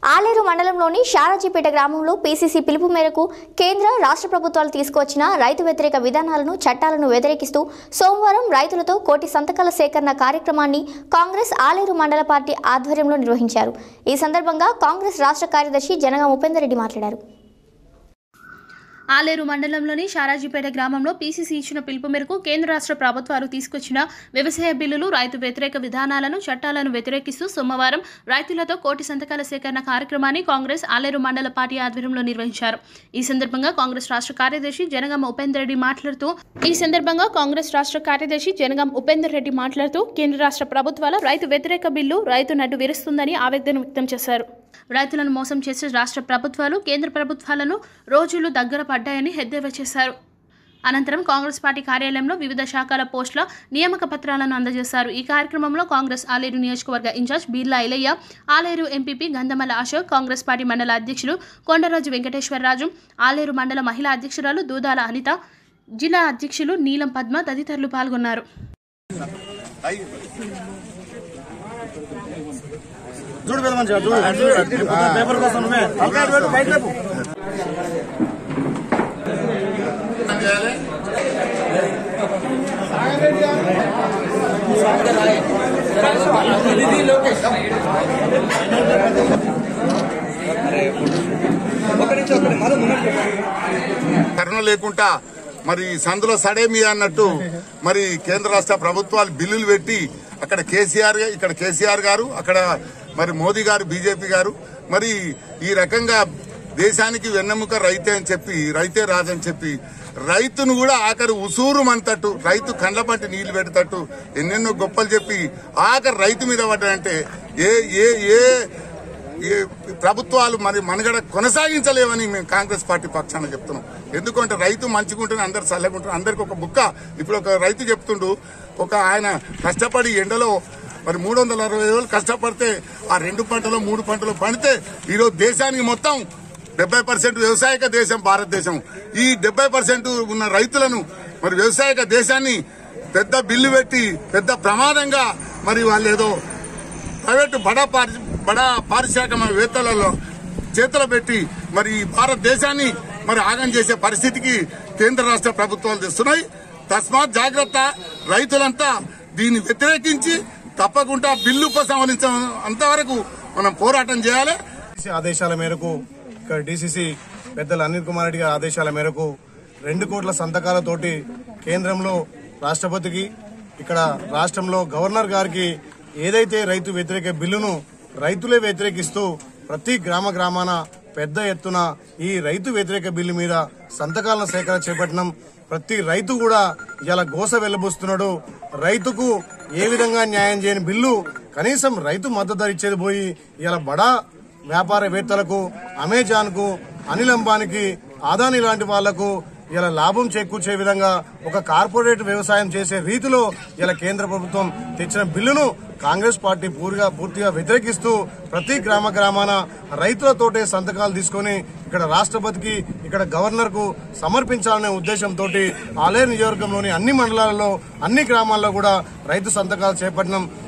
ఆలేరు మండలంలోని షారాజీపేట గ్రామంలో పీసీసీ పిలుపు మేరకు కేంద్ర రాష్ట్ర ప్రభుత్వాలు తీసుకువచ్చిన రైతు వ్యతిరేక విధానాలను చట్టాలను వ్యతిరేకిస్తూ సోమవారం రైతులతో కోటి సంతకాల సేకరణ కార్యక్రమాన్ని కాంగ్రెస్ ఆలేరు మండల పార్టీ ఆధ్వర్యంలో నిర్వహించారు ఈ సందర్భంగా కాంగ్రెస్ రాష్ట్ర కార్యదర్శి జనగా ఉపేందర్ రెడ్డి మాట్లాడారు ఆలేరు మండలంలోని షారాజీపేట గ్రామంలో పీసీసీ ఇచ్చిన పిలుపు మేరకు కేంద్ర రాష్ట్ర ప్రభుత్వాలు తీసుకొచ్చిన వ్యవసాయ బిల్లులు రైతు వ్యతిరేక విధానాలను చట్టాలను వ్యతిరేకిస్తూ సోమవారం రైతులతో కోటి సంతకాల సేకరణ కార్యక్రమాన్ని కాంగ్రెస్ ఆలేరు మండల పార్టీ ఆధ్వర్యంలో నిర్వహించారు ఈ సందర్భంగా కాంగ్రెస్ రాష్ట్ర కార్యదర్శి జనగామ ఉపేందర్ రెడ్డి మాట్లాడుతూ ఈ సందర్భంగా కాంగ్రెస్ రాష్ట్ర కార్యదర్శి జనగాం ఉపేందర్ రెడ్డి మాట్లాడుతూ కేంద్ర రాష్ట్ర ప్రభుత్వాల రైతు వ్యతిరేక బిల్లు రైతు నడ్డు విరుస్తుందని ఆవేదన వ్యక్తం చేశారు రైతులను మోసం చేసే రాష్ట్ర ప్రభుత్వాలు కేంద్ర ప్రభుత్వాలను రోజులు దగ్గర పడ్డాయని ఎద్దేవా చేశారు అనంతరం కాంగ్రెస్ పార్టీ కార్యాలయంలో వివిధ శాఖల పోస్టుల నియామక పత్రాలను అందజేశారు ఈ కార్యక్రమంలో కాంగ్రెస్ ఆలేరు నియోజకవర్గ in charge Beerla Ailaiah Aleru MPP Gandhamala Ashok Congress party మండల అధ్యక్షులు కొండరాజు వెంకటేశ్వరరాజు ఆలేరు మండల మహిళా అధ్యక్షురాలు దూదాల అనిత జిల్లా అధ్యక్షులు నీలం పద్మ తదితరులు పాల్గొన్నారు చూడు పెద్ద మంచిగా చూడు పేపర్ కోసం నువ్వే తలకాయ పెట్టు, బయట లేపు. కరుణ లేకుండా మరి సందులో సడేమి అన్నట్టు మరి కేంద్ర రాష్ట్ర ప్రభుత్వాలు బిల్లులు పెట్టి అక్కడ కేసీఆర్ గా- ఇక్కడ కేసీఆర్ గారు అక్కడ మరి మోదీ గారు బీజేపీ గారు మరి ఈ రకంగా దేశానికి వెన్నెముక రైతే అని చెప్పి రైతే రాదని చెప్పి రైతును కూడా ఆఖరి ఉసూరు మంతట్టు రైతు కండ్ల పంటి నీళ్లు పెడతట్టు ఎన్నెన్నో గొప్పలు చెప్పి ఆఖరి రైతు మీద పడ్డాడంటే ఏ ఏ ఏ ఈ ప్రభుత్వాలు మరి మనుగడ కొనసాగించలేవని మేము కాంగ్రెస్ పార్టీ పక్షాన చెప్తున్నాం ఎందుకంటే రైతు మంచిగుంటుంది అందరు చల్లగుంటారు అందరికి ఒక బుక్క ఇప్పుడు ఒక రైతు చెప్తుండు ఒక ఆయన కష్టపడి ఎండలో మరి మూడు వందల అరవై రోజులు కష్టపడితే ఆ రెండు పంటలు మూడు పంటలు పండితే ఈరోజు దేశానికి మొత్తం డెబ్బై పర్సెంట్ వ్యవసాయక దేశం భారతదేశం ఈ డెబ్బై పర్సెంట్ ఉన్న రైతులను మరి వ్యవసాయక దేశాన్ని పెద్ద బిల్లు పెట్టి పెద్ద ప్రమాదంగా మరి వాళ్ళు ఏదో ప్రైవేటు బడా పారి బడా పారిశ్రామికవేత్తలలో చేతులు పెట్టి మరి ఈ భారతదేశాన్ని మరి ఆగం చేసే పరిస్థితికి కేంద్ర రాష్ట్ర ప్రభుత్వాలు తెస్తున్నాయి తస్మాత్ జాగ్రత్త రైతులంతా దీన్ని వ్యతిరేకించి తప్పకుండా బిల్లు ఉపసంహరించ అంతవరకు మనం పోరాటం చేయాలి డీసీసీ ఆదేశాల మేరకు ఇక్కడ డీసీసీ పెద్దలు అనిల్ కుమార్ రెడ్డి గారి ఆదేశాల మేరకు రెండు కోట్ల సంతకాలతోటి కేంద్రంలో రాష్ట్రపతికి ఇక్కడ రాష్ట్రంలో గవర్నర్ గారికి ఏదైతే రైతు వ్యతిరేక బిల్లును రైతులే వ్యతిరేకిస్తూ ప్రతి గ్రామ గ్రామాన పెద్ద ఎత్తున ఈ రైతు వ్యతిరేక బిల్లు మీద సంతకాలను సేకరణ చేపట్టినాం ప్రతి రైతు కూడా ఇలా గోస వెళ్లబోస్తున్నాడు రైతుకు ఏ విధంగా న్యాయం చేయని బిల్లు కనీసం రైతు మద్దతు ధర ఇచ్చేది పోయి ఇలా బడా వ్యాపారవేత్తలకు అమెజాన్ కు అనిల్ అంబానీకి ఆదాని లాంటి వాళ్లకు ఇలా లాభం చేకూర్చే విధంగా ఒక కార్పొరేట్ వ్యవసాయం చేసే రీతిలో ఇలా కేంద్ర ప్రభుత్వం తెచ్చిన బిల్లును కాంగ్రెస్ పార్టీ పూర్తిగా పూర్తిగా వ్యతిరేకిస్తూ ప్రతి గ్రామ గ్రామాన రైతులతోటే సంతకాలు తీసుకొని ఇక్కడ రాష్ట్రపతికి ఇక్కడ గవర్నర్ కు సమర్పించాలనే ఉద్దేశంతో ఆలేరు నియోజకవర్గంలోని అన్ని మండలాలలో అన్ని గ్రామాల్లో కూడా రైతు సంతకాలు చేపట్టినాం